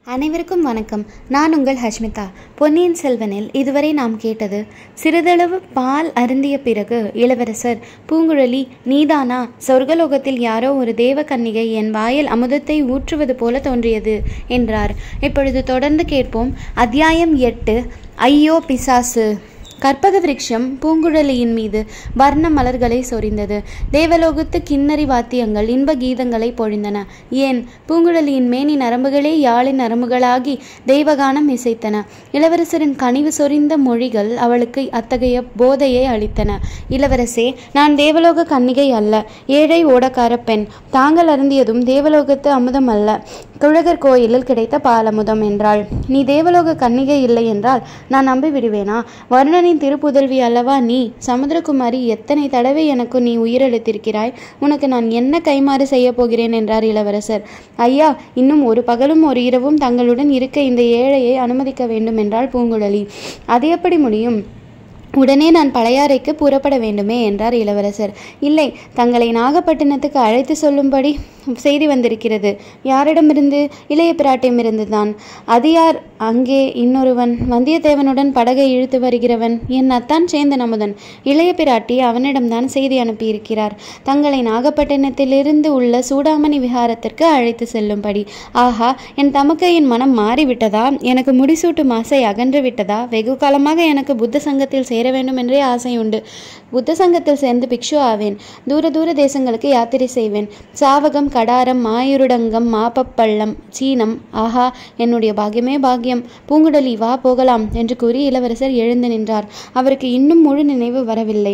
அனைவருக்கும் வணக்கம் நான் உங்கள் ஹஷ்மிதா பொன்னியின் செல்வனில் இதுவரை நாம் கேட்டது சிறிதளவு பால் அருந்திய பிறகு இளவரசர் பூங்குழலி நீதானா சொர்க்கலோகத்தில் யாரோ ஒரு தேவ கன்னிகை என் வாயில் அமுதத்தை ஊற்றுவது போல தோன்றியது என்றார் இப்பொழுது தொடர்ந்து கேட்போம் அத்தியாயம் எட்டு ஐயோ பிசாசு கற்பக விருட்சம் பூங்குழலியின் மீது வர்ண மலர்களை சொரிந்தது தேவலோகத்து கிண்ணறி வாத்தியங்கள் இன்ப கீதங்களை பொழிந்தன ஏன் பூங்குழலியின் மேனி நரம்புகளே யாழின் நரம்புகளாகி தெய்வகானம் இசைத்தன இளவரசரின் கனிவு சொரிந்த மொழிகள் அவளுக்கு அத்தகைய போதையை அளித்தன இளவரசே நான் தேவலோக கன்னிகை அல்ல ஏழை ஓடக்கார பெண் தாங்கள் அருந்தியதும் தேவலோகத்து அமுதம் அல்ல குழகர் கோயிலில் கிடைத்த பாலமுதம் என்றாள் நீ தேவலோக கன்னிகை இல்லை என்றால் நான் நம்பி விடுவேனா வருணனின் திருப்புதல்வி அல்லவா நீ சமுத்திரகுமாரி எத்தனை தடவை எனக்கு நீ உயிரெழுத்திருக்கிறாய் உனக்கு நான் என்ன கைமாறு செய்ய போகிறேன் என்றார் இளவரசர் ஐயா இன்னும் ஒரு பகலும் ஒரு இரவும் தங்களுடன் இருக்க இந்த ஏழையை அனுமதிக்க வேண்டும் என்றாள் பூங்குழலி அது எப்படி முடியும் உடனே நான் பழையாறைக்கு புறப்பட வேண்டுமே என்றார் இளவரசர் இல்லை தங்களை நாகப்பட்டினத்துக்கு அழைத்து சொல்லும்படி செய்தி வந்திருக்கிறது யாரிடமிருந்து இளைய பிராட்டியமிருந்து தான் அது யார் அங்கே இன்னொருவன் வந்தியத்தேவனுடன் படகை இழுத்து வருகிறவன் என் அத்தான் சேந்தன் அமுதன் இளைய பிராட்டி அவனிடம்தான் செய்தி அனுப்பியிருக்கிறார் தங்களை நாகப்பட்டினத்திலிருந்து உள்ள சூடாமணி விஹாரத்திற்கு அழைத்து செல்லும்படி ஆஹா என் தமக்கையின் மனம் மாறிவிட்டதா எனக்கு முடிசூட்டும் ஆசை அகன்று விட்டதா வெகு காலமாக எனக்கு புத்த சங்கத்தில் சேர வேண்டும் என்றே ஆசை உண்டு புத்த சங்கத்தில் சேர்ந்து பிக்ஷு ஆவேன் தூர தூர தேசங்களுக்கு யாத்திரை செய்வேன் சாவகம் கடாரம் மாயுருடங்கம் மாப்பப்பள்ளம் சீனம் ஆஹா என்னுடைய பாக்கியமே பாக்கியம் பூங்குடலி வா போகலாம் என்று கூறி இளவரசர் எழுந்து நின்றார் அவருக்கு இன்னும் முழு நினைவு வரவில்லை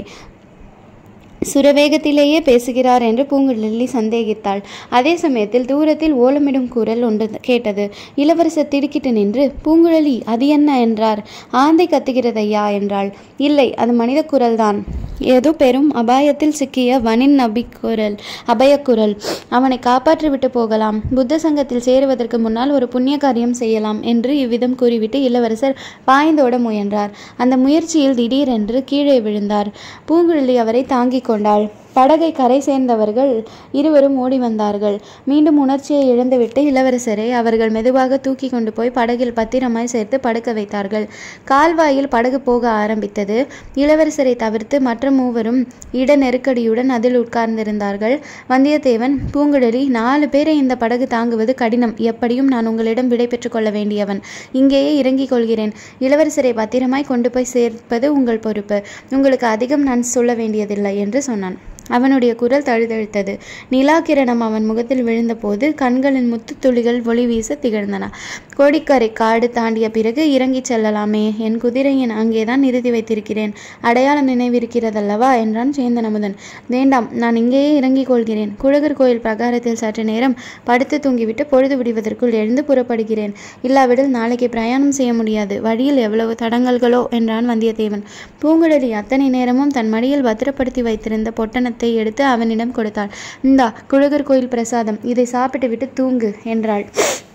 சுரவேகத்திலேயே பேசுகிறார் என்று பூங்குழலி சந்தேகித்தாள் அதே சமயத்தில் தூரத்தில் ஓலமிடும் குரல் ஒன்று கேட்டது இளவரசர் திடுக்கிட்டு நின்று பூங்குழலி அது என்ன என்றார் ஆந்தை கத்துகிறதையா என்றாள் இல்லை அது மனித குரல்தான் ஏதோ பெரும் அபாயத்தில் சிக்கிய வனின் நபி குரல் அபயக்குரல் அவனை காப்பாற்றிவிட்டு போகலாம் புத்த சங்கத்தில் சேருவதற்கு முன்னால் ஒரு புண்ணிய காரியம் செய்யலாம் என்று இவ்விதம் கூறிவிட்டு இளவரசர் பாய்ந்தோட முயன்றார் அந்த முயற்சியில் திடீரென்று கீழே விழுந்தார் பூங்குழலி அவரை தாங்கிக் கொண்டாள் படகை கரை சேர்ந்தவர்கள் இருவரும் ஓடி வந்தார்கள் மீண்டும் உணர்ச்சியை இழந்துவிட்டு இளவரசரை அவர்கள் மெதுவாக தூக்கி கொண்டு போய் படகில் பத்திரமாய் சேர்த்து படுக்க வைத்தார்கள் கால்வாயில் படகு போக ஆரம்பித்தது இளவரசரை தவிர்த்து மற்ற மூவரும் இட நெருக்கடியுடன் அதில் உட்கார்ந்திருந்தார்கள் வந்தியத்தேவன் பூங்குழலி நாலு பேரை இந்த படகு தாங்குவது கடினம் எப்படியும் நான் உங்களிடம் விடை பெற்றுக் கொள்ள வேண்டியவன் இங்கேயே இறங்கிக் கொள்கிறேன் இளவரசரை பத்திரமாய் கொண்டு போய் சேர்ப்பது உங்கள் பொறுப்பு உங்களுக்கு அதிகம் நான் சொல்ல வேண்டியதில்லை என்று சொன்னான் அவனுடைய குரல் தழுதழுத்தது நிலா கிரணம் அவன் முகத்தில் விழுந்தபோது கண்களின் முத்து துளிகள் ஒளி வீச திகழ்ந்தன கோடிக்கரை காடு தாண்டிய பிறகு இறங்கிச் செல்லலாமே என் குதிரையின் அங்கேதான் நிறுத்தி வைத்திருக்கிறேன் அடையாளம் நினைவிருக்கிறதல்லவா என்றான் சேந்தன் அமுதன் வேண்டாம் நான் இங்கேயே இறங்கிக் கொள்கிறேன் குழகர் கோயில் பிரகாரத்தில் சற்று நேரம் படுத்து தூங்கிவிட்டு பொழுது விடுவதற்குள் எழுந்து புறப்படுகிறேன் இல்லாவிடில் நாளைக்கு பிரயாணம் செய்ய முடியாது வழியில் எவ்வளவு தடங்கல்களோ என்றான் வந்தியத்தேவன் பூங்குழலி அத்தனை நேரமும் தன் மடியில் பத்திரப்படுத்தி வைத்திருந்த பொட்டணத்தை பணத்தை எடுத்து அவனிடம் கொடுத்தாள் இந்தா குழகர் கோயில் பிரசாதம் இதை சாப்பிட்டு விட்டு தூங்கு என்றாள்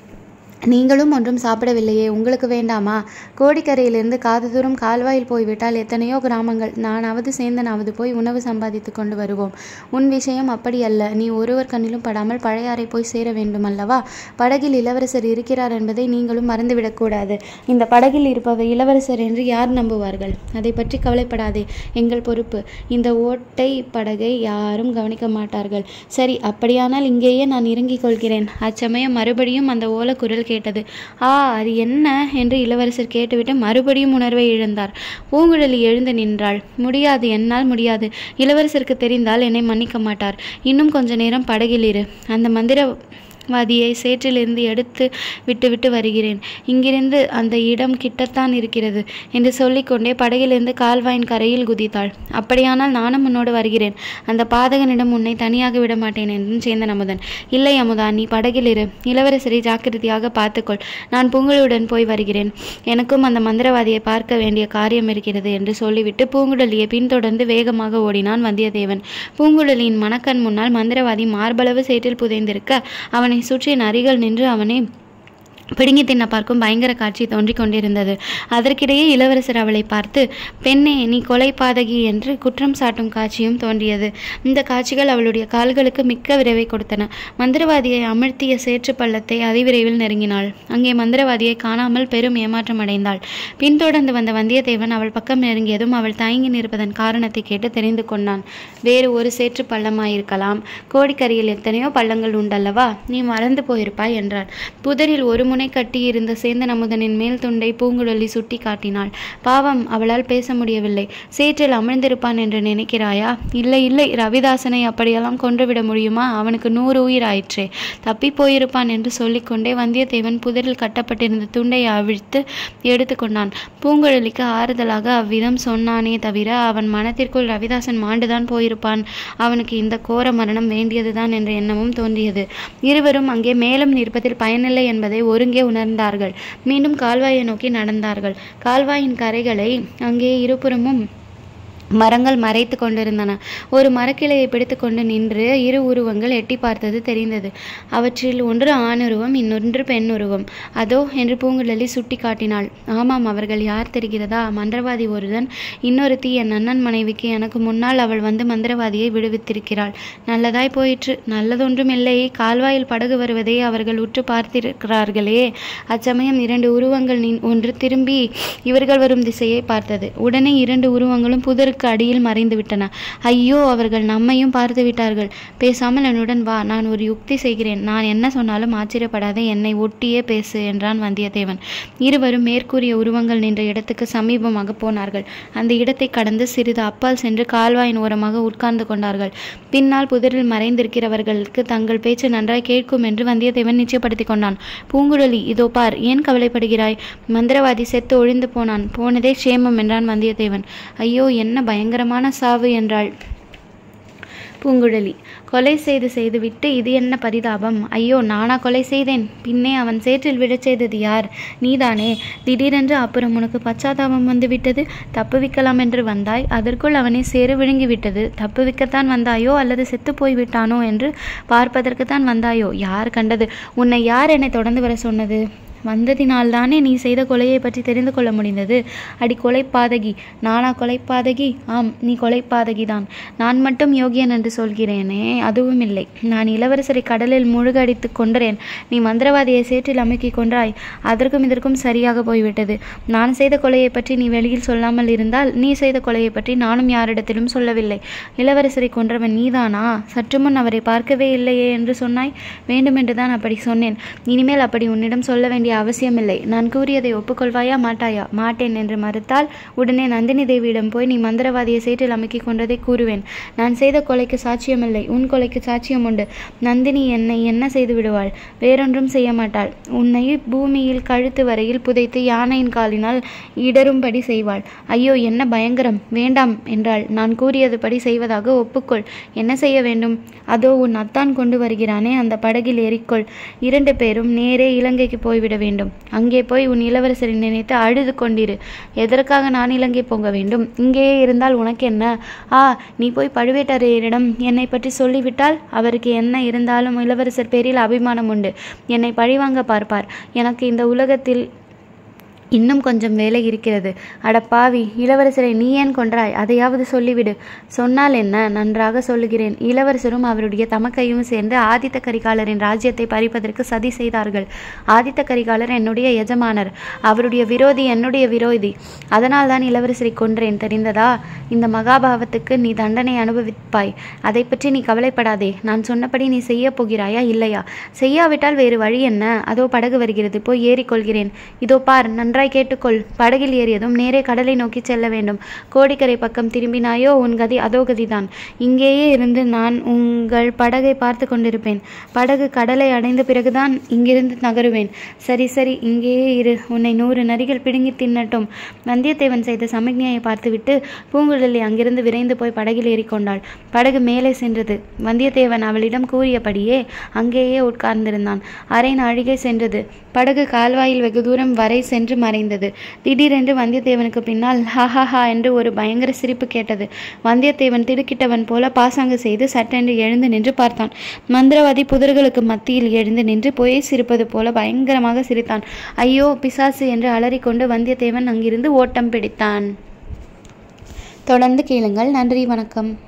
நீங்களும் ஒன்றும் சாப்பிடவில்லையே உங்களுக்கு வேண்டாமா கோடிக்கரையிலிருந்து காது தூரம் கால்வாயில் போய்விட்டால் எத்தனையோ கிராமங்கள் நானாவது சேந்தனாவது போய் உணவு சம்பாதித்து கொண்டு வருவோம் உன் விஷயம் அப்படி அல்ல நீ ஒருவர் கண்ணிலும் படாமல் பழையாறை போய் சேர வேண்டும் அல்லவா படகில் இளவரசர் இருக்கிறார் என்பதை நீங்களும் மறந்துவிடக்கூடாது இந்த படகில் இருப்பவர் இளவரசர் என்று யார் நம்புவார்கள் அதை பற்றி கவலைப்படாதே எங்கள் பொறுப்பு இந்த ஓட்டை படகை யாரும் கவனிக்க மாட்டார்கள் சரி அப்படியானால் இங்கேயே நான் இறங்கிக் கொள்கிறேன் அச்சமயம் மறுபடியும் அந்த ஓலக்குரல் கேட்டது ஆ அது என்ன என்று இளவரசர் கேட்டுவிட்டு மறுபடியும் உணர்வை இழந்தார் பூங்குழலி எழுந்து நின்றாள் முடியாது என்னால் முடியாது இளவரசருக்கு தெரிந்தால் என்னை மன்னிக்க மாட்டார் இன்னும் கொஞ்ச நேரம் படகில் இரு அந்த மந்திர வாதியை சேற்றிலிருந்து எடுத்து விட்டுவிட்டு வருகிறேன் இங்கிருந்து அந்த இடம் கிட்டத்தான் இருக்கிறது என்று சொல்லிக்கொண்டே படகிலிருந்து கால்வாயின் கரையில் குதித்தாள் அப்படியானால் நானும் உன்னோடு வருகிறேன் அந்த பாதகனிடம் உன்னை தனியாக விட மாட்டேன் என்றும் சேந்தன் அமுதன் இல்லை அமுதா நீ படகில் இரு இளவரசரை ஜாக்கிரதையாக பார்த்துக்கொள் நான் பூங்குழலியுடன் போய் வருகிறேன் எனக்கும் அந்த மந்திரவாதியை பார்க்க வேண்டிய காரியம் இருக்கிறது என்று சொல்லிவிட்டு பூங்குழலியை பின்தொடர்ந்து வேகமாக ஓடினான் வந்தியத்தேவன் பூங்குழலியின் மனக்கண் முன்னால் மந்திரவாதி மார்பளவு சேற்றில் புதைந்திருக்க அவனை சுற்றி நரிகள் நின்று அவனை பிடுங்கி தின்ன பார்க்கும் பயங்கர காட்சி தோன்றிக் கொண்டிருந்தது அதற்கிடையே இளவரசர் அவளை பார்த்து பெண்ணே நீ கொலை பாதகி என்று குற்றம் சாட்டும் காட்சியும் தோன்றியது இந்த காட்சிகள் அவளுடைய கால்களுக்கு மிக்க விரைவை கொடுத்தன மந்திரவாதியை அமிழ்த்திய சேற்று பள்ளத்தை அதிவிரைவில் நெருங்கினாள் அங்கே மந்திரவாதியை காணாமல் பெரும் ஏமாற்றம் அடைந்தாள் பின்தொடர்ந்து வந்த வந்தியத்தேவன் அவள் பக்கம் நெருங்கியதும் அவள் தயங்கி நிற்பதன் காரணத்தை கேட்டு தெரிந்து கொண்டான் வேறு ஒரு சேற்று பள்ளமாயிருக்கலாம் கோடிக்கரையில் எத்தனையோ பள்ளங்கள் உண்டல்லவா நீ மறந்து போயிருப்பாய் என்றாள் புதரில் ஒரு முனை கட்டியிருந்த சேந்தன் அமுதனின் மேல் துண்டை பூங்குழலி சுட்டி காட்டினாள் பாவம் அவளால் பேச முடியவில்லை சேற்றில் அமிழ்ந்திருப்பான் என்று நினைக்கிறாயா இல்லை இல்லை ரவிதாசனை அப்படியெல்லாம் கொன்றுவிட முடியுமா அவனுக்கு நூறு உயிர் ஆயிற்றே தப்பி போயிருப்பான் என்று சொல்லிக்கொண்டே வந்தியத்தேவன் புதரில் கட்டப்பட்டிருந்த துண்டை அவிழ்த்து எடுத்துக்கொண்டான் பூங்குழலிக்கு ஆறுதலாக அவ்விதம் சொன்னானே தவிர அவன் மனத்திற்குள் ரவிதாசன் மாண்டுதான் போயிருப்பான் அவனுக்கு இந்த கோர மரணம் வேண்டியதுதான் என்ற எண்ணமும் தோன்றியது இருவரும் அங்கே மேலும் நிற்பதில் பயனில்லை என்பதை ஒருங்கே உணர்ந்தார்கள் மீண்டும் கால்வாயை நோக்கி நடந்தார்கள் கால்வாயின் கரைகளை அங்கே இருபுறமும் மரங்கள் மறைத்து கொண்டிருந்தன ஒரு மரக்கிளையை பிடித்துக்கொண்டு நின்று இரு உருவங்கள் எட்டி பார்த்தது தெரிந்தது அவற்றில் ஒன்று ஆணுருவம் இன்னொன்று பெண்ணுருவம் அதோ என்று பூங்குழலி சுட்டி காட்டினாள் ஆமாம் அவர்கள் யார் தெரிகிறதா மந்திரவாதி ஒருவன் இன்னொருத்தி என் அண்ணன் மனைவிக்கு எனக்கு முன்னால் அவள் வந்து மந்திரவாதியை விடுவித்திருக்கிறாள் நல்லதாய் போயிற்று நல்லதொன்றும் இல்லை கால்வாயில் படகு வருவதை அவர்கள் உற்று பார்த்திருக்கிறார்களே அச்சமயம் இரண்டு உருவங்கள் நின் ஒன்று திரும்பி இவர்கள் வரும் திசையை பார்த்தது உடனே இரண்டு உருவங்களும் புதருக்கு அடியில் மறைந்து விட்டன ஐயோ அவர்கள் நம்மையும் பார்த்து விட்டார்கள் பேசாமல் என்னுடன் வா நான் ஒரு யுக்தி செய்கிறேன் நான் என்ன சொன்னாலும் ஆச்சரியப்படாதே என்னை ஒட்டியே பேசு என்றான் வந்தியத்தேவன் இருவரும் மேற்கூறிய உருவங்கள் நின்ற இடத்துக்கு சமீபமாக போனார்கள் அந்த இடத்தை கடந்து சிறிது அப்பால் சென்று கால்வாயின் ஓரமாக உட்கார்ந்து கொண்டார்கள் பின்னால் புதரில் மறைந்திருக்கிறவர்களுக்கு தங்கள் பேச்சு நன்றாய் கேட்கும் என்று வந்தியத்தேவன் நிச்சயப்படுத்திக் கொண்டான் பூங்குழலி இதோ பார் ஏன் கவலைப்படுகிறாய் மந்திரவாதி செத்து ஒழிந்து போனான் போனதே க்ஷேமம் என்றான் வந்தியத்தேவன் ஐயோ என்ன பயங்கரமான சாவு என்றாள் பூங்குழலி கொலை செய்து செய்துவிட்டு இது என்ன பரிதாபம் ஐயோ நானா கொலை செய்தேன் பின்னே அவன் சேற்றில் விழச் செய்தது யார் நீதானே திடீரென்று அப்புறம் உனக்கு பச்சாதாபம் வந்து விட்டது தப்புவிக்கலாம் என்று வந்தாய் அதற்குள் அவனை சேறு விழுங்கிவிட்டது தப்புவிக்கத்தான் வந்தாயோ அல்லது செத்து போய் விட்டானோ என்று பார்ப்பதற்குத்தான் வந்தாயோ யார் கண்டது உன்னை யார் என்னை தொடர்ந்து வர சொன்னது வந்ததினால்தானே நீ செய்த கொலையை பற்றி தெரிந்து கொள்ள முடிந்தது அடி கொலைப்பாதகி நானா கொலைப்பாதகி ஆம் நீ கொலைப்பாதகிதான் நான் மட்டும் யோகியன் என்று சொல்கிறேனே அதுவும் இல்லை நான் இளவரசரை கடலில் முழுகடித்து கொன்றேன் நீ மந்திரவாதியை சேற்றில் அமுக்கி கொன்றாய் அதற்கும் இதற்கும் சரியாக போய்விட்டது நான் செய்த கொலையை பற்றி நீ வெளியில் சொல்லாமல் இருந்தால் நீ செய்த கொலையை பற்றி நானும் யாரிடத்திலும் சொல்லவில்லை இளவரசரை கொன்றவன் நீதானா சற்று முன் அவரை பார்க்கவே இல்லையே என்று சொன்னாய் வேண்டுமென்றுதான் அப்படி சொன்னேன் இனிமேல் அப்படி உன்னிடம் சொல்ல வேண்டிய அவசியமில்லை நான் கூறியதை ஒப்புக்கொள்வாயா மாட்டாயா மாட்டேன் என்று மறுத்தால் உடனே நந்தினி தேவியிடம் போய் நீ மந்திரவாதியை சேற்றில் அமுக்கி கொண்டதை கூறுவேன் நான் செய்த கொலைக்கு சாட்சியமில்லை உன் கொலைக்கு சாட்சியம் உண்டு நந்தினி என்னை என்ன செய்து விடுவாள் வேறொன்றும் செய்ய மாட்டாள் உன்னை பூமியில் கழுத்து வரையில் புதைத்து யானையின் காலினால் இடரும்படி செய்வாள் ஐயோ என்ன பயங்கரம் வேண்டாம் என்றாள் நான் கூறியதுபடி செய்வதாக ஒப்புக்கொள் என்ன செய்ய வேண்டும் அதோ உன் அத்தான் கொண்டு வருகிறானே அந்த படகில் ஏறிக்கொள் இரண்டு பேரும் நேரே இலங்கைக்கு போய்விட வேண்டும் அங்கே போய் உன் இளவரசரை நினைத்து அழுது கொண்டிரு எதற்காக நான் இலங்கை போக வேண்டும் இங்கேயே இருந்தால் உனக்கு என்ன ஆ நீ போய் பழுவேட்டரையரிடம் என்னை பற்றி சொல்லிவிட்டால் அவருக்கு என்ன இருந்தாலும் இளவரசர் பேரில் அபிமானம் உண்டு என்னை பழிவாங்க பார்ப்பார் எனக்கு இந்த உலகத்தில் இன்னும் கொஞ்சம் வேலை இருக்கிறது அட பாவி இளவரசரை நீ ஏன் கொன்றாய் அதையாவது சொல்லிவிடு சொன்னால் என்ன நன்றாக சொல்லுகிறேன் இளவரசரும் அவருடைய தமக்கையும் சேர்ந்து ஆதித்த கரிகாலரின் ராஜ்யத்தை பறிப்பதற்கு சதி செய்தார்கள் ஆதித்த கரிகாலர் என்னுடைய எஜமானர் அவருடைய விரோதி என்னுடைய விரோதி அதனால் தான் இளவரசரை கொன்றேன் தெரிந்ததா இந்த மகாபாவத்துக்கு நீ தண்டனை அனுபவிப்பாய் அதை பற்றி நீ கவலைப்படாதே நான் சொன்னபடி நீ செய்ய போகிறாயா இல்லையா செய்யாவிட்டால் வேறு வழி என்ன அதோ படகு வருகிறது போய் ஏறிக்கொள்கிறேன் இதோ பார் நன்றாய் கேட்டுக்கொள் படகில் ஏறியதும் நேரே கடலை நோக்கி செல்ல வேண்டும் கோடிக்கரை பக்கம் திரும்பினாயோ உன் கதி அதோ கதிதான் இங்கேயே இருந்து நான் உங்கள் படகை பார்த்து கொண்டிருப்பேன் படகு கடலை அடைந்த பிறகுதான் இங்கிருந்து நகருவேன் சரி சரி இங்கேயே இரு உன்னை நூறு நரிகள் பிடுங்கி தின்னட்டும் வந்தியத்தேவன் செய்த சமிக்ஞையை பார்த்துவிட்டு பூங்குழலி அங்கிருந்து விரைந்து போய் படகில் ஏறிக்கொண்டாள் படகு மேலே சென்றது வந்தியத்தேவன் அவளிடம் கூறியபடியே அங்கேயே உட்கார்ந்திருந்தான் அரை நாழிகை சென்றது படகு கால்வாயில் வெகு தூரம் வரை சென்று மறைந்தது திடீரென்று வந்தியத்தேவனுக்கு பின்னால் ஹஹா ஹா என்று ஒரு பயங்கர சிரிப்பு கேட்டது வந்தியத்தேவன் திடுக்கிட்டவன் போல பாசாங்கு செய்து சட்டென்று எழுந்து நின்று பார்த்தான் மந்திரவாதி புதர்களுக்கு மத்தியில் எழுந்து நின்று பொய் சிரிப்பது போல பயங்கரமாக சிரித்தான் ஐயோ பிசாசு என்று அலறிக்கொண்டு வந்தியத்தேவன் அங்கிருந்து ஓட்டம் பிடித்தான் தொடர்ந்து கேளுங்கள் நன்றி வணக்கம்